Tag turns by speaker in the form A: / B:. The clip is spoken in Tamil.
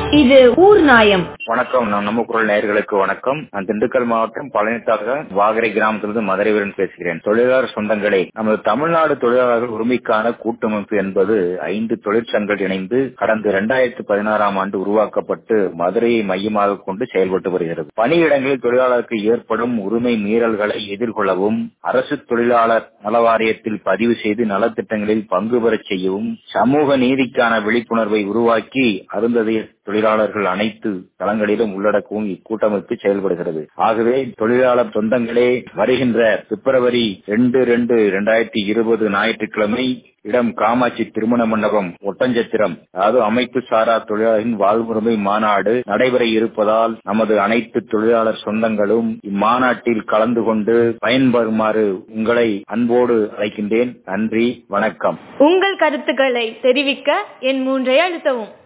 A: இது ஊர் நாயம்
B: வணக்கம் நான் நம்ம குரல் நேயர்களுக்கு வணக்கம் நான் திண்டுக்கல் மாவட்டம் பழனித்தாக வாகரை கிராமத்திலிருந்து மதுரை வீரன் பேசுகிறேன் தொழிலாளர் சொந்தங்களே நமது தமிழ்நாடு தொழிலாளர்கள் உரிமைக்கான கூட்டமைப்பு என்பது ஐந்து தொழிற்சங்கங்கள் இணைந்து கடந்த இரண்டாயிரத்தி பதினாறாம் ஆண்டு உருவாக்கப்பட்டு மதுரையை மையமாக கொண்டு செயல்பட்டு வருகிறது பணியிடங்களில் தொழிலாளருக்கு ஏற்படும் உரிமை மீறல்களை எதிர்கொள்ளவும் அரசு தொழிலாளர் நல வாரியத்தில் பதிவு செய்து நலத்திட்டங்களில் பங்கு பெறச் செய்யவும் சமூக நீதிக்கான விழிப்புணர்வை உருவாக்கி அருந்ததிய தொழிலாளர்கள் அனைத்து தளங்களிலும் உள்ளடக்கவும் இக்கூட்டமைப்பு செயல்படுகிறது ஆகவே தொழிலாளர் சொந்தங்களே வருகின்ற பிப்ரவரி ரெண்டு ரெண்டு இரண்டாயிரத்தி இருபது ஞாயிற்றுக்கிழமை இடம் காமாட்சி திருமண மண்டபம் ஒட்டஞ்சத்திரம் அதாவது அமைப்பு சாரா தொழிலாளர்களின் வாழ்வுரிமை மாநாடு நடைபெற இருப்பதால் நமது அனைத்து தொழிலாளர் சொந்தங்களும் இம்மாநாட்டில் கலந்து கொண்டு பயன்பெறுமாறு உங்களை அன்போடு அழைக்கின்றேன் நன்றி வணக்கம்
A: உங்கள் கருத்துக்களை தெரிவிக்க என் மூன்றை அழுத்தவும்